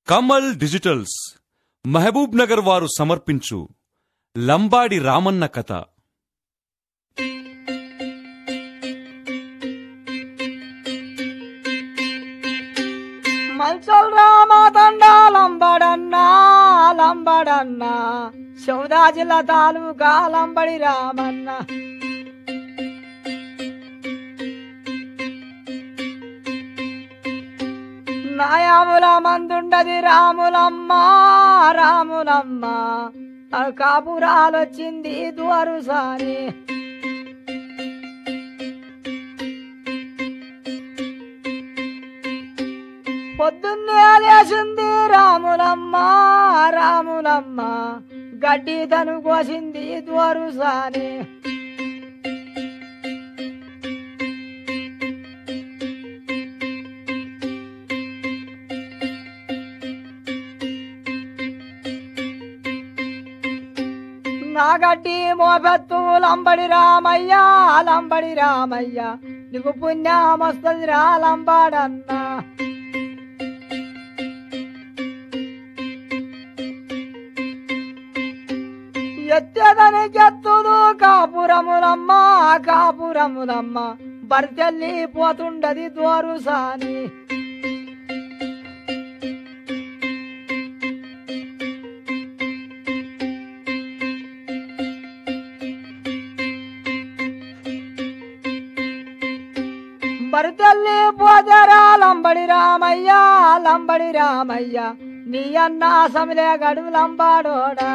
Kamal digitals Mahabub Nagar వారు సమర్పించు లంబాడి రామన్న కథ మల్చల్ రామ తండా లంబడన్నా లంబడన్నా సౌదా జిల్లా తాలూకా లంబడి రామన్న నాయాముల మందుండది రాములమ్మ రాములమ్మ ఆ కాపురాలొచ్చింది ద్వారుసాని పొద్దున్నే లేచింది రాములమ్మ రాములమ్మ గడ్డి తను కోసింది ద్వారుసాని నా గడ్డి మోపెత్తు లంబడి రామయ్య లంబడి రామయ్య నీకు పుణ్యమొస్తుంది రా లంబాడన్నా ఎత్తదని ఎత్తుదు కాపురములమ్మ కాపురములమ్మ బరితెల్లి పోతుండది దోరుసాని బరితెల్లి పోదరా లంబడి రామయ్య లంబడి రామయ్య నీ అన్న సమలే గడు లంబాడోడా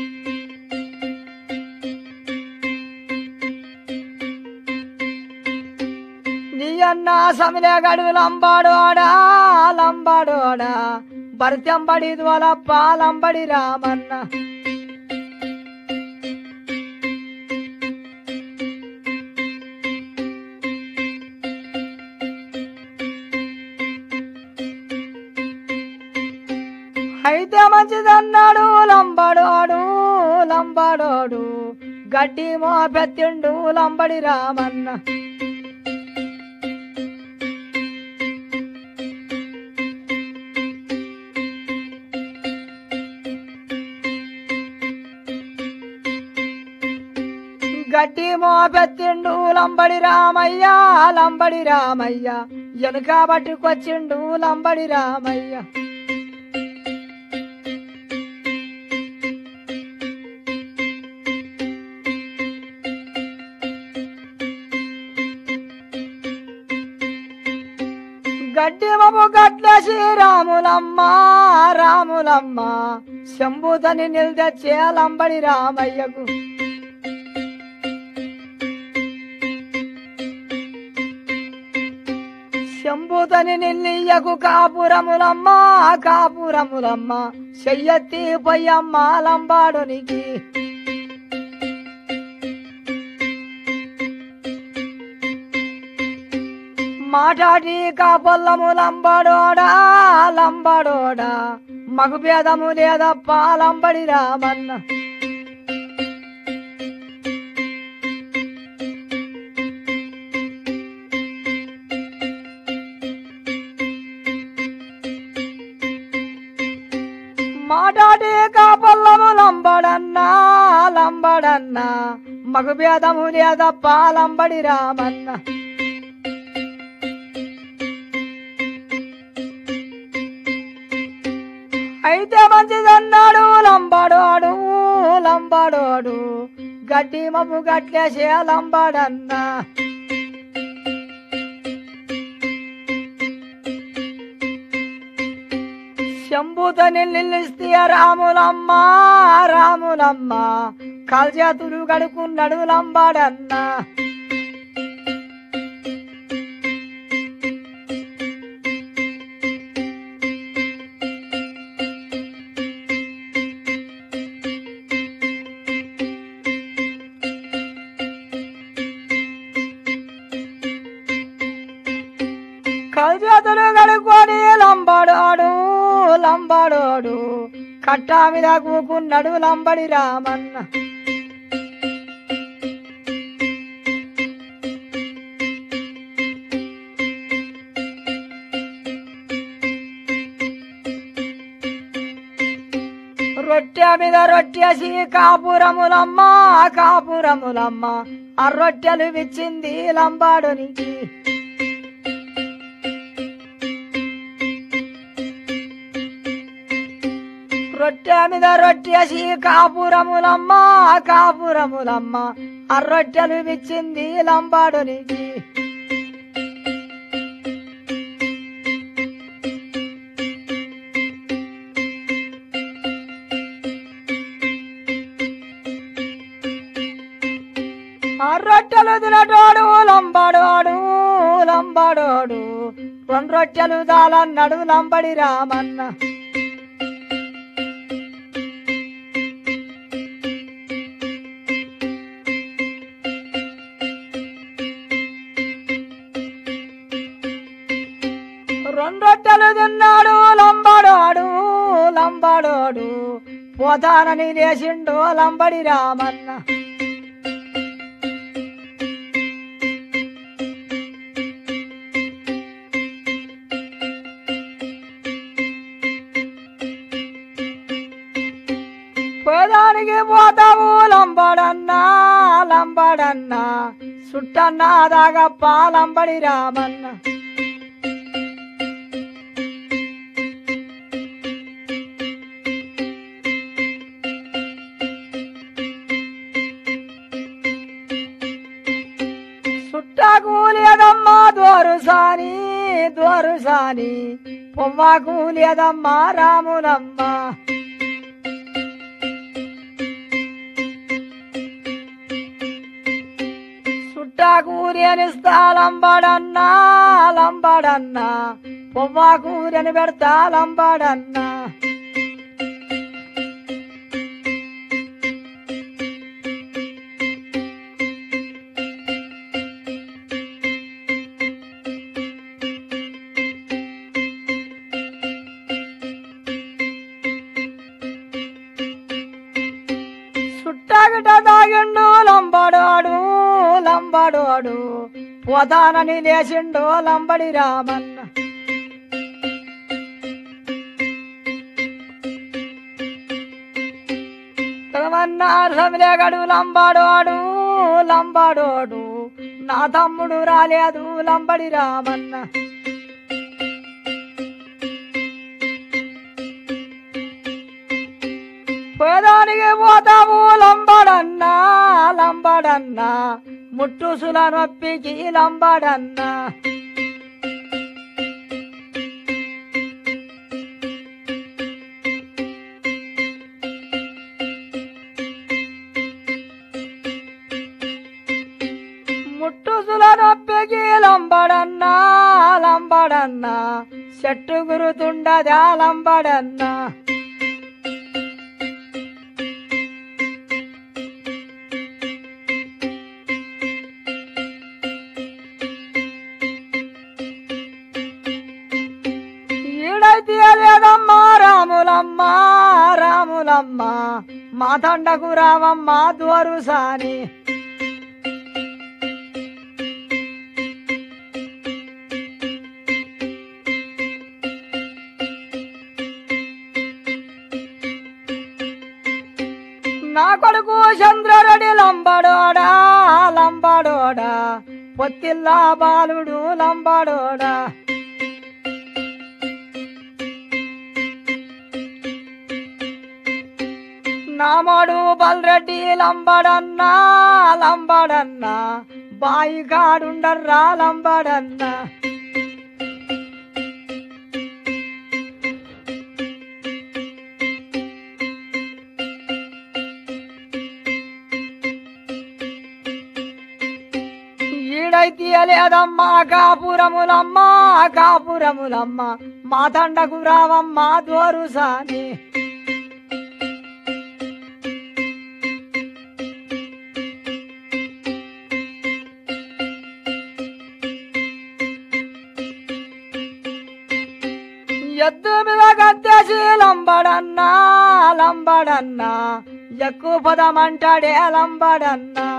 నీ అన్న సమలే గడు లంబాడోడా లంబాడోడా భర్తంబడి ద్వాలప్ప లంబడి రామన్న అయితే మంచిదన్నాడు లంబడోడు లంబడోడు గడ్డి మో పెత్తిండు లంబడి రామన్న గడ్డి మో పెత్తిండు లంబడి రామయ్య లంబడి రామయ్య వెనుక పట్టుకొచ్చిండు లంబడి రామయ్య గడ్డి మము గట్లేసి రాములమ్మ రాములమ్మ శంభుతని నిల్దెచ్చే లంబడి రామయ్యకు శంభుతని నిల్లియ్యకు కాపురములమ్మ కాపురములమ్మ చెయ్యెత్తి పొయ్యమ్మ లంబాడునికి మాటాడి కాపొల్లము లంబడోడా లంబడోడా మగు భేదము లేదప్ప లంబడి రామన్న మాటాడి కాపొల్లము లంబడన్నా లంబడన్నా మగు భేదము లేదప్ప లంబడి రామన్న అయితే మంచిదన్నాడు లంబడోడు లంబడోడు గడ్డి మబ్బు గట్లేసే లంబడన్నా శంభుతని నిల్లిస్తే రాములమ్మ రాములమ్మ కాల్చేతులు గడుకున్నాడు లంబాడన్నా కల్చేతులు గడుకొని లంబడోడు లంబడోడు కట్టా మీద కూకున్నాడు లంబడి రామన్న రొట్టె మీద రొట్టెసి కాపురములమ్మ కాపురములమ్మ ఆ రొట్టెలు విచ్చింది లంబాడునికి రొట్టె మీద రొట్టెసి కాపురములమ్మ కాపురములమ్మ ఆ రొట్టెలు విచ్చింది లంబాడునికి ఆ రొట్టెలు తినటోడు లంబాడోడు లంబాడోడు రెండు రొట్టెలు దాలన్నాడు లంబడి రామన్న రెండు రొట్టెలు తిన్నాడు లంబాడోడు లంబాడోడు పోతానని లేచిండు లంబడి రామన్న పోదానికి పోతావు లంబడన్నా లంబడన్నా సుట్టన్నా దాగప్ప లంబడి రామన్న సుట్టకు లేదమ్మా దోరుసాని దోరుసాని పొమ్మకు లేదమ్మా రాములమ్మ సుట్టాకూరియని లంబడన్నా లంబడన్నా పొవ్వాకూరని పెడతా లంబడన్నా సుట్టాగిట తాగిండు లంబడాడు లంబడాడు పోతానని లేచిండు లంబడి రామన్న రమన్నాడు లంబాడోడు లంబాడోడు నా తమ్ముడు రాలేదు లంబడి రామన్న పేదానికి పోతావు లంబడన్నా లంబడన్నా ముట్టుసుల నొప్పికి లంబడన్నా ముట్టుసుల నొప్పికి లంబడన్నా లంబడన్నా చెట్టు గురుతుండదా లంబడన్నా ఈడైతే లేదమ్మా రాములమ్మ రాములమ్మ మా తండకు రావమ్మ దోరుసాని నా కొడుకు చంద్రరెడ్డి లంబడోడా లంబడోడా పొత్తిల్లా బాలుడు లంబడోడా నామడు బల్రెడ్డి లంబడన్నా లంబడన్నా బాయి కాడుండర్రా లంబడన్నా ఈడైతే లేదమ్మా కాపురములమ్మ కాపురములమ్మ మా తండకు రావమ్మ దోరుసాని ఎద్దు మీద గద్దెసి లంబడన్నా లంబడన్నా ఎక్కువ పదమంటాడే లంబడన్నా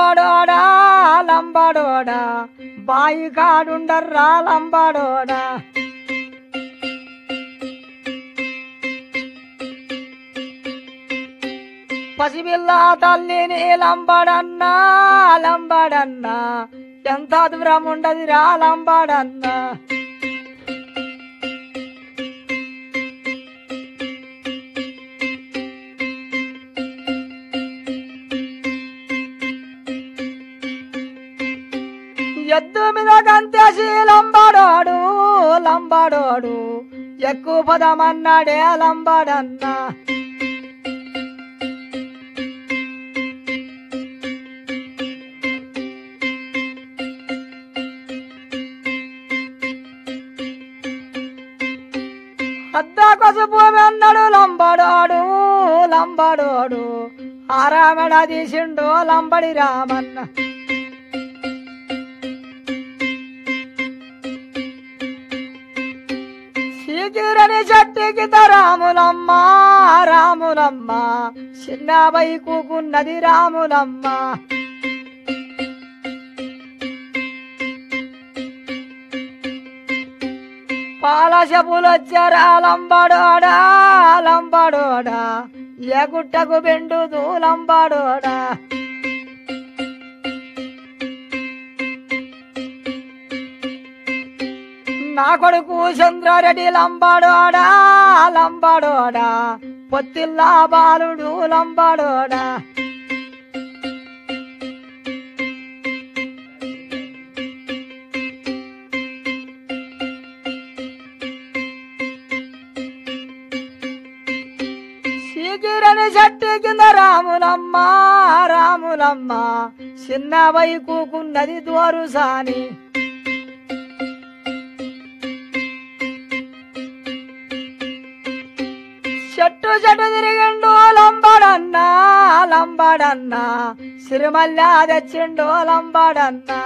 లంబడోడా లంబడోడా బాయి కాడుండర్రా లంబడోడా పసిపిల్ల తల్లిని లంబడన్నా లంబడన్నా ఎంత దూరం ఉండదు రా లంబడన్నా ఎద్దు మీద గంతేసి లంబడోడు లంబడోడు ఎక్కువ పదమన్నాడే లంబడన్నా అద్దా కొసుపు అన్నాడు లంబడోడు లంబడోడు ఆరామెడ తీసిండు లంబడి రామన్న సీకిరని చెట్టుకి రాములమ్మ రాములమ్మ చిన్న కూకున్నది రాములమ్మ పాల చెప్పులొచ్చారా లంబడోడా లంబడోడా ఏ గుట్టకు బెండు లంబడోడా నా కొడుకు చంద్రారెడ్డి లంబడోడా లంబడోడా పొత్తిల్లా బాలుడు లంబడోడా సీకిరని చెట్టు కింద రాములమ్మ రాములమ్మ చిన్న వైకున్నది దోరుసాని చెట్టు చెట్టు తిరిగిండు లంబడన్నా లంబడన్నా సిరిమల్లా తెచ్చిండు లంబడన్నా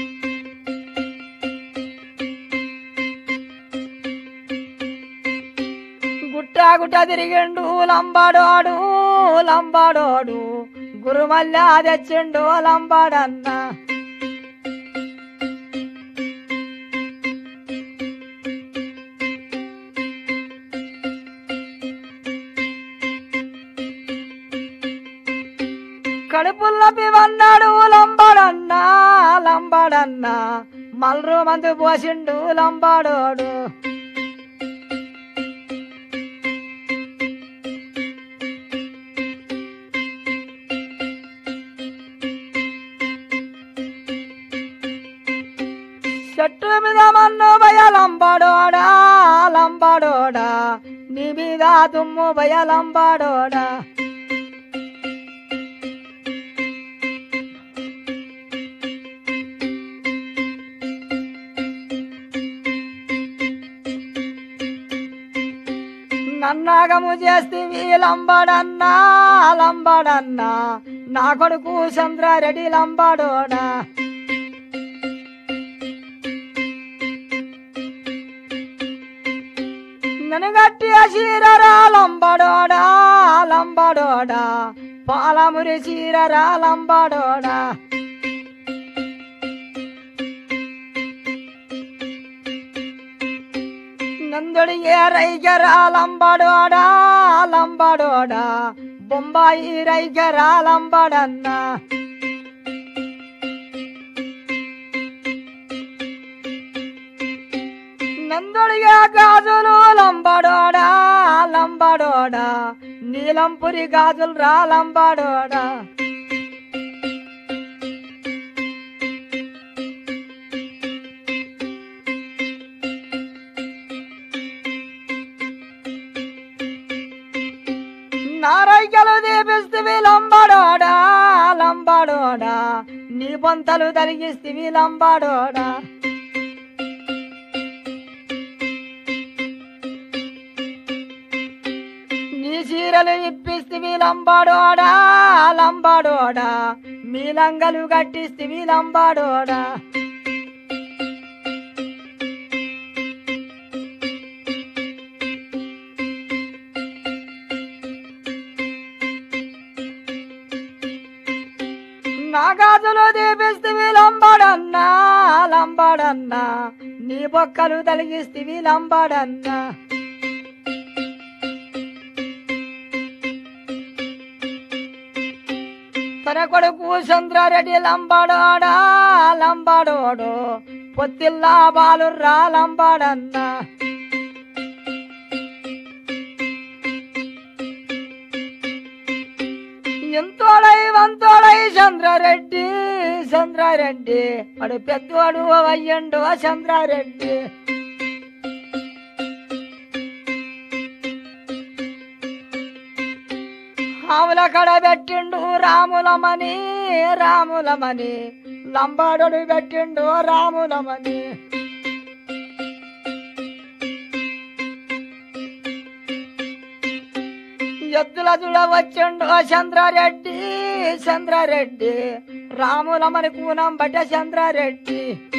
గుట్ట గుట్ట తిరిగిండు లంబడోడు లంబడోడు గురుమల్లా తెచ్చిండు లంబడన్నా కడుపుల్ల పివన్నాడు లంబడన్నా లంబడన్నా మల్రు మందు పోసిండు లంబడోడు చెట్టు మీద మన్ను భయ లంబడోడా లంబడోడా నీ మీద తుమ్ము భయ లంబడోడా నన్నాగము చేస్తేవి లంబడన్నా లంబడన్నా నా కొడుకు చంద్రారెడ్డి లంబడోడా నన్ను గట్టి చీరరా లంబడోడా లంబడోడా పాలమురి చీరరా లంబడోడా నందుడి ఏ రైగరా లంబడోడా లంబడోడా బొంబాయి రైగరా లంబడన్నా నందుడిగా గాజులు లంబడోడా లంబడోడా నీలంపురి గాజులు రా లంబడోడా నారైకలు దీపిస్తివి లంబడోడా లంబడోడా నీ పొంతలు తరిగిస్తివి లంబడోడా నీ చీరలు ఇప్పిస్తివి లంబడోడా లంబడోడా మీ లంగలు కట్టిస్తివి లంబడోడా నా గాజులు దీపిస్తివి లంబాడన్నా లంబాడన్నా నీ బొక్కలు తలిగిస్తివి లంబాడన్నా తన కొడుకు చంద్రారెడ్డి లంబాడోడా లంబాడోడు పొత్తిల్లా బాలుర్రా లంబాడన్నా ఎంతోడై వంతోడై చంద్రారెడ్డి చంద్రారెడ్డి వాడు పెద్దవాడు అయ్యండు ఆ చంద్రారెడ్డి ఆవుల కడ పెట్టిండు రాములమని రాములమని లంబాడు పెట్టిండు రాములమని ఎద్దుల దుడ వచ్చిండు చంద్రారెడ్డి చంద్రారెడ్డి రాములమని కూనం బట్ట చంద్రారెడ్డి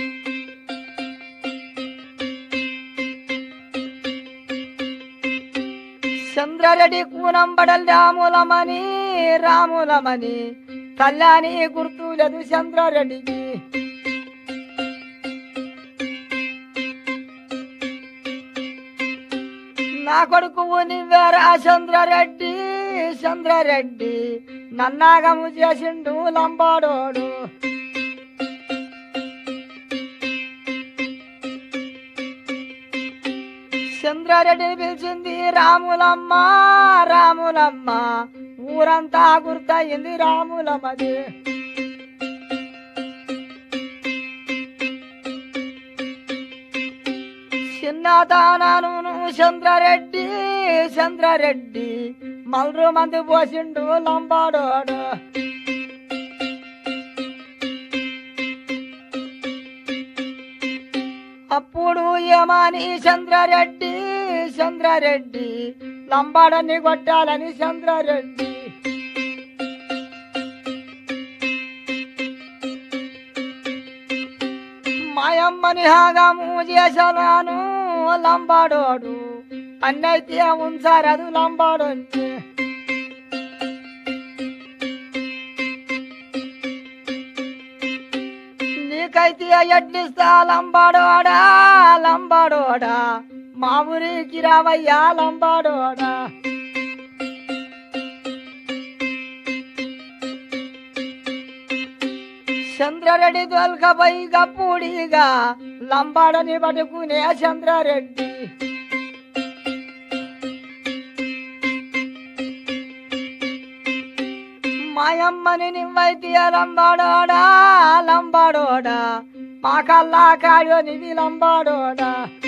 చంద్రారెడ్డి కూనం బడల్ రాములమని రాములమని కళ్యాణి గుర్తు లేదు చంద్రారెడ్డికి నా కొడుకు నివ్వేరా చంద్రారెడ్డి చంద్రారెడ్డి నన్నాగము చేసిండు లంబాడోడు చంద్రారెడ్డిని పిలిచింది రాములమ్మ రాములమ్మ ఊరంతా గుర్తయింది రాములమ్మది చిన్నదానాను చంద్రారెడ్డి చంద్రారెడ్డి మల్రు మంది పోసిండు లంబాడోడు అప్పుడు ఏమని చంద్రారెడ్డి చంద్రారెడ్డి లంబాడని కొట్టాలని చంద్రారెడ్డి మాయమ్మని హాగము చేసలాను లంబాడోడు అన్నైతే ఉంచారదు లంబాడోని నీకైతే ఎడ్లిస్తా లంబాడోడా లంబాడోడా మా ఊరికి రావయ్యా లంబాడోడా చంద్రారెడ్డి దొల్కపై గప్పుడిగా లంబాడని పట్టుకునే చంద్రారెడ్డి మాయమ్మని నివ్వైతే లంబాడోడా లంబాడోడా మా కల్లా కాడో నివి లంబాడోడా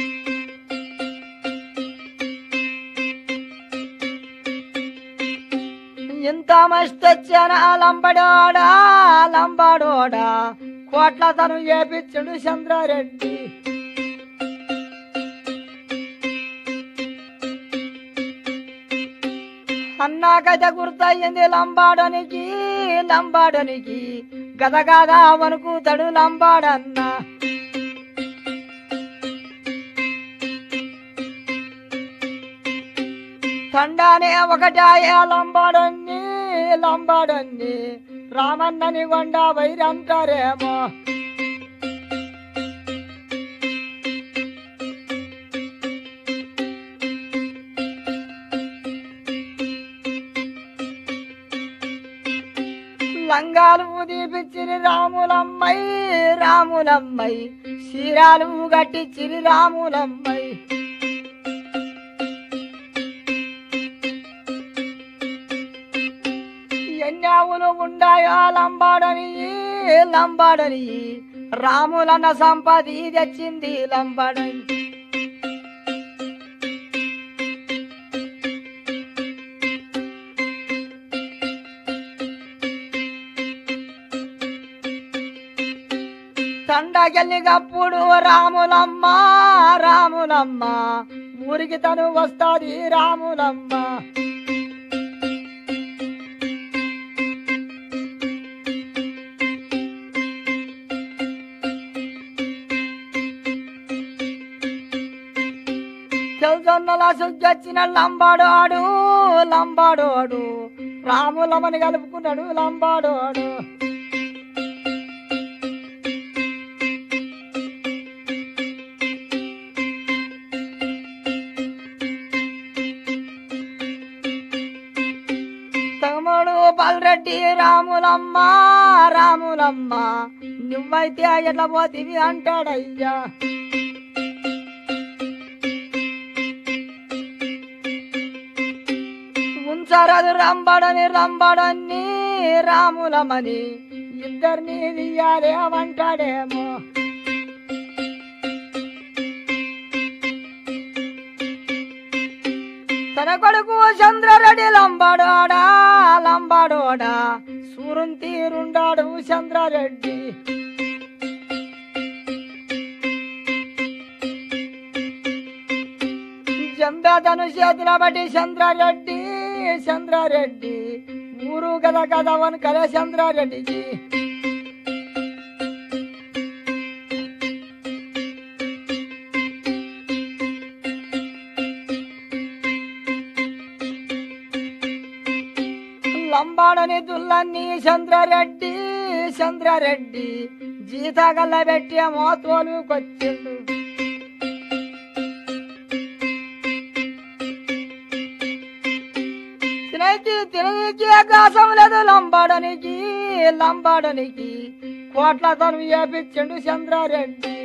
ఇంత మస్తొచ్చానా లంబడోడా లంబాడోడా కోట్ల తను ఏపిచ్చుడు చంద్రారెడ్డి అన్నాకైతే గుర్తయింది లంబాడనికి లంబాడనికి గదగాదా వణుకుతాడు లంబాడన్నా తండానే ఒకటాయ లంబాడన్ని లంబాడన్ని రామన్నని కొండ వైరంటారేమో లంగాలు దీపిచ్చిరి రాములమ్మై రాములమ్మై చీరాలు గట్టిచ్చిరి రాములమ్మై ఎన్యావులు ఉండాయో లంబాడని లంబాడని రాములన్న సంపది తెచ్చింది లంబాడని తండగెల్లిగప్పుడు రాములమ్మ రాములమ్మ ఊరికి తను వస్తాది రాములమ్మ చెల్జొన్నల సుజ్జొచ్చిన లంబాడోడు లంబాడోడు రాములమ్మని కలుపుకున్నాడు లంబాడోడు తమ్ముడు బల్రెడ్డి రాములమ్మ రాములమ్మ నువ్వైతే ఎట్లా పోతివి అంటాడయ్యా ఉంచరదు రంబడని రంబడని రాములమని ఇద్దరిని తీయాలేమంటాడేమో తన కొడుకు చంద్రరెడ్డి లంబాడోడా లంబాడోడా సూరుం తీరుండాడు చంద్రారెడ్డి చంద్రధను చేతుల బట్టి చంద్రారెడ్డి చంద్రారెడ్డి ఊరు గద గద వనకలే చంద్రారెడ్డికి లంబాడని దుల్లన్ని చంద్రారెడ్డి చంద్రారెడ్డి జీతగల్ల పెట్టి మోతోలుకొచ్చిండు తినకి తినకి ఆకాశం లేదు లంబాడనికి లంబాడనికి కోట్ల తను వేపించిండు చంద్రారెడ్డి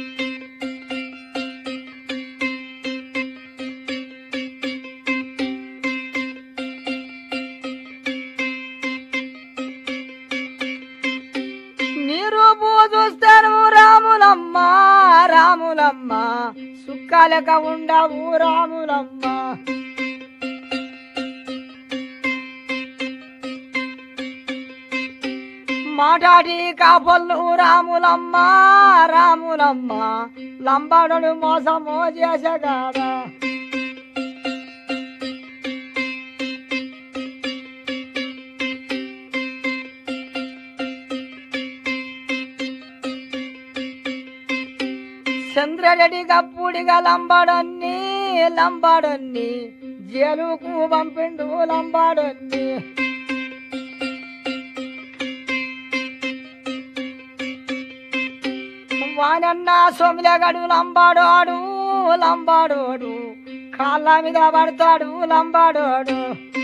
నీరు పూ చూస్తాను రాములమ్మ రాములమ్మ సుక్కాలక ఉండవు రాములమ్మ మాటాడి కాపళ్ళు రాములమ్మ రాములమ్మ లంబాడు మోసమో చేసగాదా చంద్రరెడ్డి గప్పుడిగా లంబాడన్ని లంబాడన్ని జేలుకు పంపిండు లంబాడన్ని వానన్న సోమిలగడు లంబాడోడు లంబాడోడు కాళ్ళ మీద పడతాడు లంబాడోడు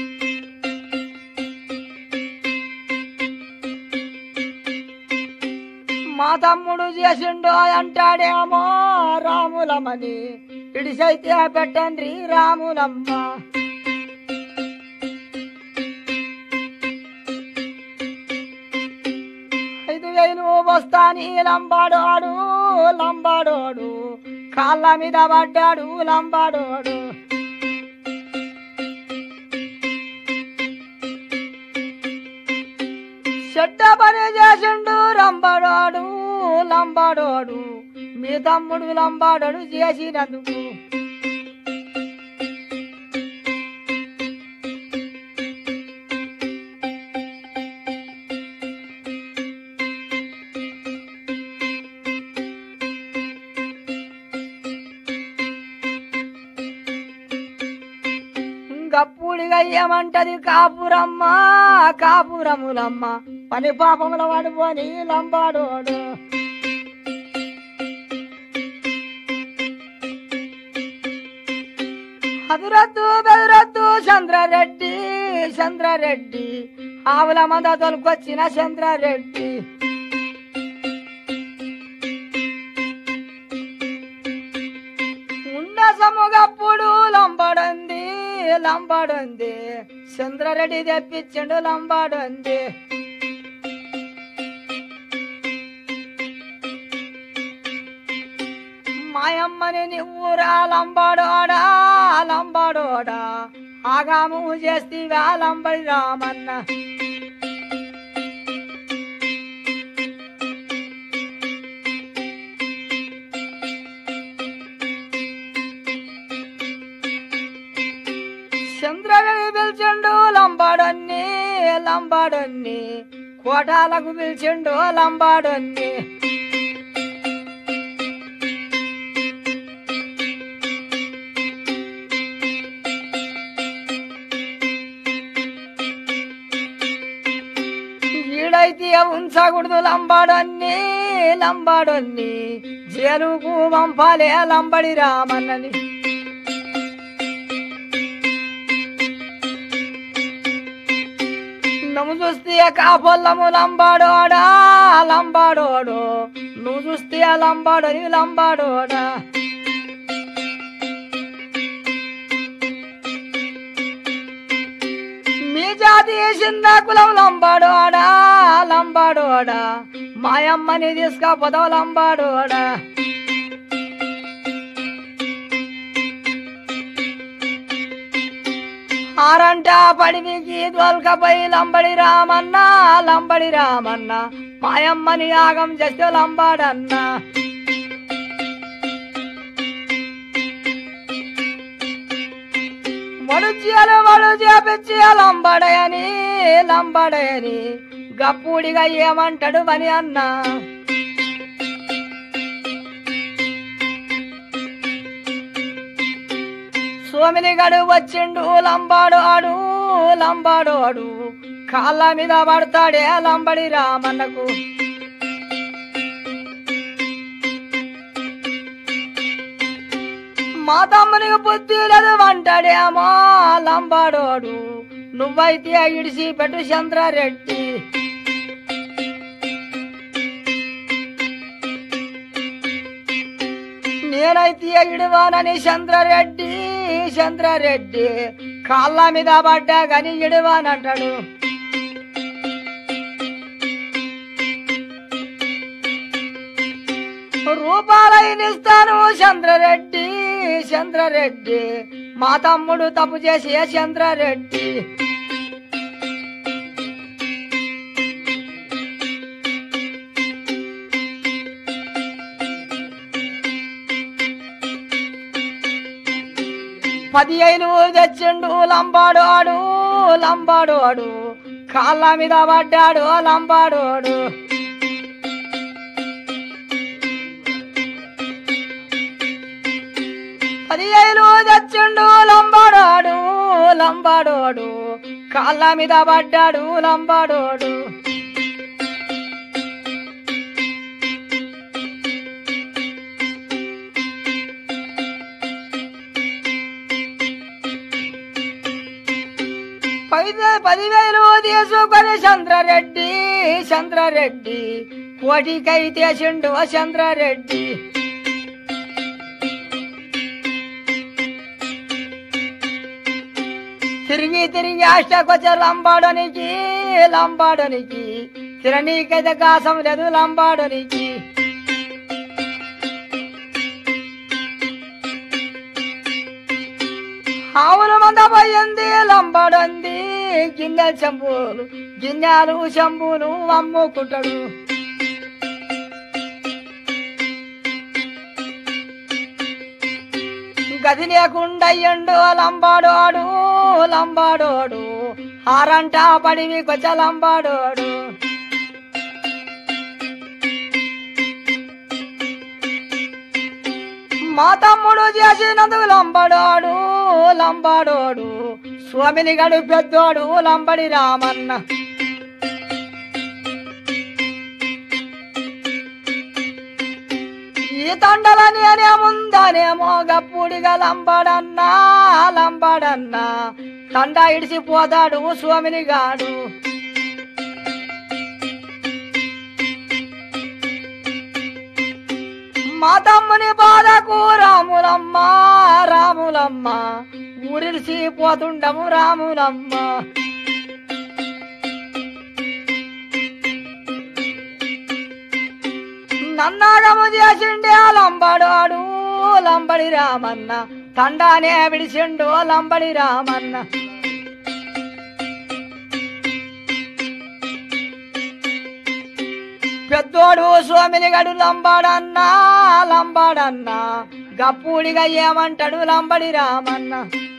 మా తమ్ముడు చేసిండో అంటాడేమో రాములమని ఇడిసైతే పెట్టండి రాములమ్మ ఐదు వేలు వస్తాని లంబాడోడు లంబాడోడు కాళ్ళ మీద పడ్డాడు లంబాడోడు చెడ్డ పని చేసిండు రంబడోడు లంబాడోడు మీ తమ్ముడు లంబాడోడు చేసినందుకు గప్పుడిగా ఏమంటది కాపురమ్మ కాపురములమ్మ పని పాపముల పడిపోని లంబాడోడు అదురద్దు బెదురద్దు చంద్రారెడ్డి చంద్రారెడ్డి ఆవుల మంద తొలుకొచ్చిన చంద్రారెడ్డి ఉండ సముగప్పుడు లంబాడుంది లంబాడుంది చంద్రారెడ్డి తెప్పించిండు లంబాడుంది మాయమ్మని నువ్వురా లంబాడోడా లంబాడోడా ఆగాము చేస్తీవా లంబడి రామన్న చంద్రగడి పిలిచిండు లంబాడన్ని లంబాడన్ని కోటాలకు పిలిచిండు లంబాడన్ని ఈడైతే ఉంచకూడదు లంబాడన్ని లంబాడన్ని జేలుకు పంపాలే లంబడి రామన్నని చూస్తే కాపొల్లము లంబాడోడా లంబాడోడు నువ్వు చూస్తే లంబాడని లంబాడోడా మీ జాతి చిన్న కులం లంబాడోడా లంబాడోడా మాయమ్మని తీసుకపోతావు లంబాడోడా ఆరంట పడివికి దొలకపోయి లంబడి రామన్న లంబడి రామన్న మాయమ్మని యాగం చేస్తే లంబాడన్న వడుచీలు వడు చేపించి లంబడయని లంబడయని గప్పుడిగా ఏమంటాడు అని అన్నా సోమిని గడు వచ్చిండు లంబాడు ఆడు లంబాడు ఆడు కాళ్ళ మీద పడతాడే లంబడి రామన్నకు మా తమ్మునికి బుద్ధి లేదు అంటాడేమో లంబాడోడు నువ్వైతే ఇడిసి పెట్టు చంద్రారెడ్డి నేనైతే ఇడువానని చంద్రారెడ్డి చంద్రారెడ్డి కాళ్ళ మీద పడ్డా గాని ఇడువానంటాడు రూపాలైనిస్తాను చంద్రరెడ్డి చంద్రరెడ్డి మా తమ్ముడు తప్పు చేసి చంద్రరెడ్డి పది ఐదు తెచ్చిండు లంబాడోడు లంబాడోడు కాళ్ళ మీద పడ్డాడు లంబాడోడు పది ఐదు తెచ్చిండు లంబాడోడు లంబాడోడు కాళ్ళ మీద పడ్డాడు లంబాడోడు పది పదివేలు తీసుకొని చంద్రరెడ్డి చంద్రరెడ్డి కోటికై తీసిండు చంద్రరెడ్డి తిరిగి తిరిగి ఆశకొచ్చే లంబాడనికి లంబాడనికి తిరనీకైతే కాసం లేదు లంబాడనికి ఆవుల మంద పోయింది లంబాడంది గిన్నె చెంబులు గిన్నెలు చెంబులు అమ్ముకుంటాడు గది లేకుండా అయ్యండు లంబాడోడు లంబాడోడు హారంట పడివి కొచ్చ లంబాడోడు మా తమ్ముడు చేసినందుకు లంబడోడు లంబాడోడు స్వామిని గడు పెద్దోడు లంబడి రామన్న ఈ తండలని అనేముందనేమో గప్పుడిగా లంబడన్నా లంబడన్నా తండ ఇడిసిపోతాడు స్వామిని గాడు మా తమ్ముని బాధకు రాములమ్మ రాములమ్మ ఊరిసి పోతుండము రాములమ్మ నన్నాగము చేసిండే లంబడాడు లంబడి రామన్న తండానే విడిచిండు లంబడి రామన్న పెద్దోడు స్వామిని గడు లంబాడన్నా లంబాడన్నా గప్పుడిగా ఏమంటాడు లంబడి రామన్న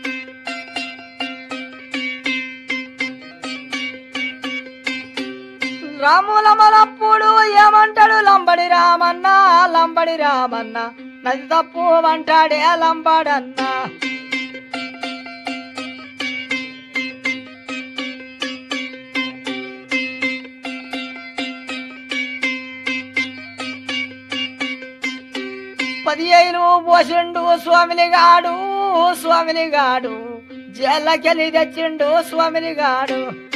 రాములమలప్పుడు ఏమంటాడు లంబడి రామన్న లంబడి రామన్న నది తప్పు అంటాడే లంబాడన్నా పదిహేను పోసిండు స్వామిని గాడు స్వామిని గాడు జల్లకెళ్ళి తెచ్చిండు స్వామిని గాడు